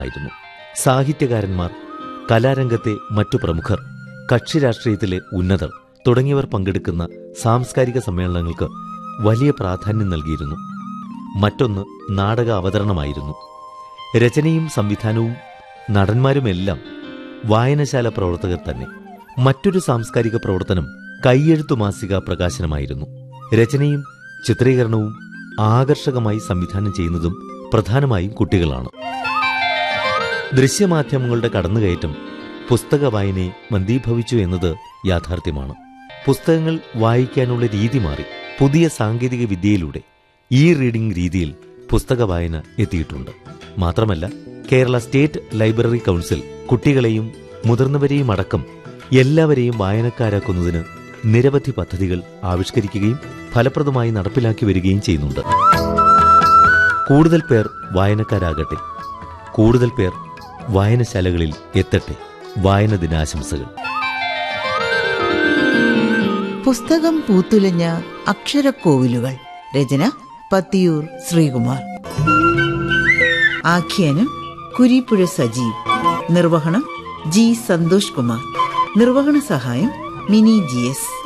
ആയിരുന്നു സാഹിത്യകാരന്മാർ കലാരംഗത്തെ മറ്റു പ്രമുഖർ കക്ഷി രാഷ്ട്രീയത്തിലെ ഉന്നതർ തുടങ്ങിയവർ പങ്കെടുക്കുന്ന സാംസ്കാരിക സമ്മേളനങ്ങൾക്ക് വലിയ പ്രാധാന്യം നൽകിയിരുന്നു മറ്റൊന്ന് നാടക അവതരണമായിരുന്നു രചനയും സംവിധാനവും നടന്മാരുമെല്ലാം വായനശാല പ്രവർത്തകർ തന്നെ മറ്റൊരു സാംസ്കാരിക പ്രവർത്തനം കൈയെഴുത്തു മാസിക പ്രകാശനമായിരുന്നു രചനയും ചിത്രീകരണവും ആകർഷകമായി സംവിധാനം ചെയ്യുന്നതും പ്രധാനമായും കുട്ടികളാണ് ദൃശ്യമാധ്യമങ്ങളുടെ കടന്നുകയറ്റം പുസ്തക വായനയെ മന്ദീഭവിച്ചു എന്നത് യാഥാർത്ഥ്യമാണ് പുസ്തകങ്ങൾ വായിക്കാനുള്ള രീതി മാറി പുതിയ സാങ്കേതിക വിദ്യയിലൂടെ ഇ റീഡിംഗ് രീതിയിൽ പുസ്തക വായന എത്തിയിട്ടുണ്ട് മാത്രമല്ല കേരള സ്റ്റേറ്റ് ലൈബ്രറി കൗൺസിൽ കുട്ടികളെയും മുതിർന്നവരെയും അടക്കം എല്ലാവരെയും വായനക്കാരാക്കുന്നതിന് നിരവധി പദ്ധതികൾ ആവിഷ്കരിക്കുകയും ഫലപ്രദമായി നടപ്പിലാക്കി വരികയും ചെയ്യുന്നുണ്ട് കൂടുതൽ പേർ വായനക്കാരാകട്ടെ കൂടുതൽ പേർ വായനശാലകളിൽ എത്തട്ടെ വായന ദിനാശംസകൾ പുസ്തകം പൂത്തുലഞ്ഞ അക്ഷരക്കോവിലുകൾ രചന പത്തിയൂർ ശ്രീകുമാർ ആഖ്യാനം കുരിപ്പുഴ സജീവ് നിർവഹണം ജി സന്തോഷ് കുമാർ നിർവഹണ സഹായം മിനി ജി എസ്